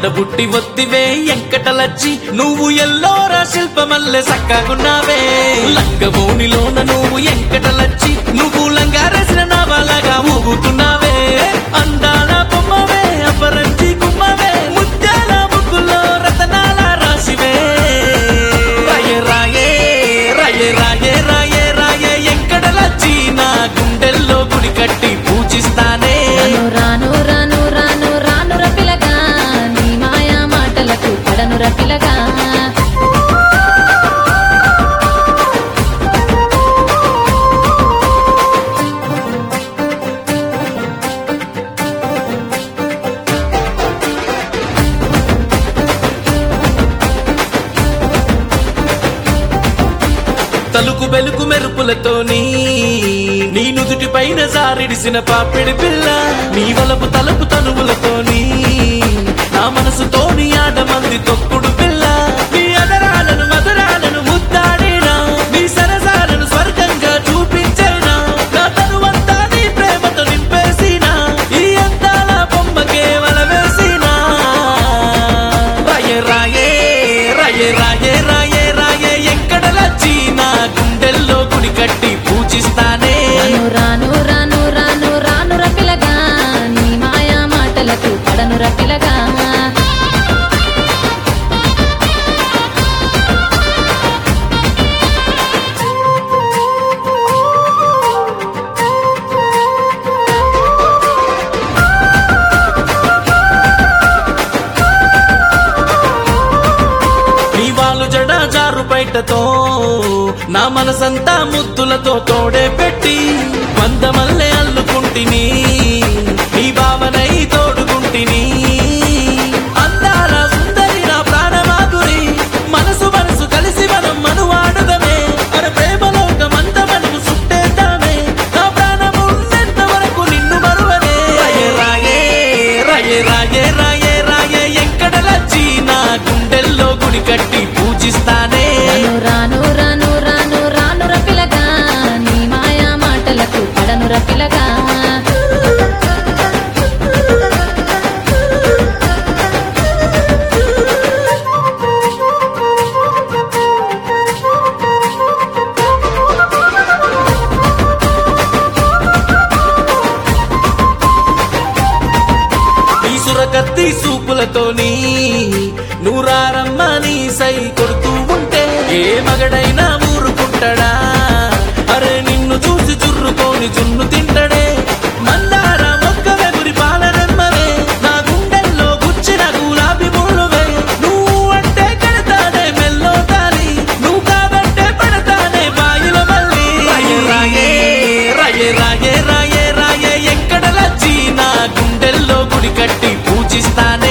ఆడబుట్టి ఒత్తివే ఎంకటలచ్చి నువ్వు ఎల్లోరా శిల్పమల్లె సక్కగున్నావే లంగమోనిలోన నువ్వు ఎంకటలచ్చి నువ్వు లంగారేసిన నావలాగా ఊగుతున్నావే అందాల బొమ్మవే అపరంచి గుమ్మవే ముత్యాల ముగ్గులో రతనాల రాసివే రాయే రాయే రాయే రాయే రాయే రాయే ఎంకటలచ్చి నా గుండెల్లో గుడి కట్టి పూజిస్తానే రాను రాను రాను రాను రాను రపిలగా నీ మాయా మాటలకు పడను రపిలగా తలుకు బెలుకు మెరుపులతోని నీ నుదుటి పైన జారిడిసిన పాపిడి పిల్ల నీ వలపు తలుపు తనువులతోని నా మనసుతోని ఆడమంది తొక్కుడు పిల్ల నీ అదరాలను మధురాలను ముద్దాడినా నీ సరసాలను స్వర్గంగా చూపించేనా నా తనువంతా నీ ప్రేమతో నింపేసినా ఈ అందాల బొమ్మ కేవల వేసినా రాయే రాయే రాయే రాయే రాయే రాయే ఎక్కడలచ్చి నా గుండెల్లో గుడి కట్టి పూజిస్తానే రాను రాను రాను రాను రాను రపిలగా నీ మాయా మాటలకు పడను రపిలగా నీ వాళ్ళు జడ జారు బయటతో నా మనసంతా ముద్దులతో తోడే పెట్టి వందమల్లె అల్లుకుంటిని నీ భావనై తోడుకుంటిని అందాల సుందరి నా ప్రాణమాధురి మనసు మనసు కలిసి మనం మనువాడుదమే మన ప్రేమలోకమంత మనకు సుట్టేద్దామే నా ప్రాణము ఉన్నంత వరకు నిన్ను మరువనే రాయే రాయే రాయే రాయే రాయే రాయే ఎక్కడలచ్చి నా గుండెల్లో గుడి కట్టి పూజిస్తానే రాను రాను రాను రాను రాను రపిలగా నీ మాయా మాటలకు పడను రపిలగా నీ సురకత్తి సూపులతోని నూరారమ్మ నీ సై కొడుతూ ఉంటే ఏ మగడైనా ఊరుకుంటాడా అరే నిన్ను చూసి చుర్రుకోని జున్ను తింటడే మందార మొక్క వెగురి పాలనెమ్మవే నా గుండెల్లో గుచ్చిన గులాబీ ముళ్ళువే నువ్వు అంటే కడతానే మెల్లో తాలి నువ్వు కాబట్టే పడతానే బాయిలో మళ్ళీ రాయే రాయే రాయే రాయే రాయే రాయే ఎక్కడలచ్చి నా గుండెల్లో గుడి కట్టి పూజిస్తానే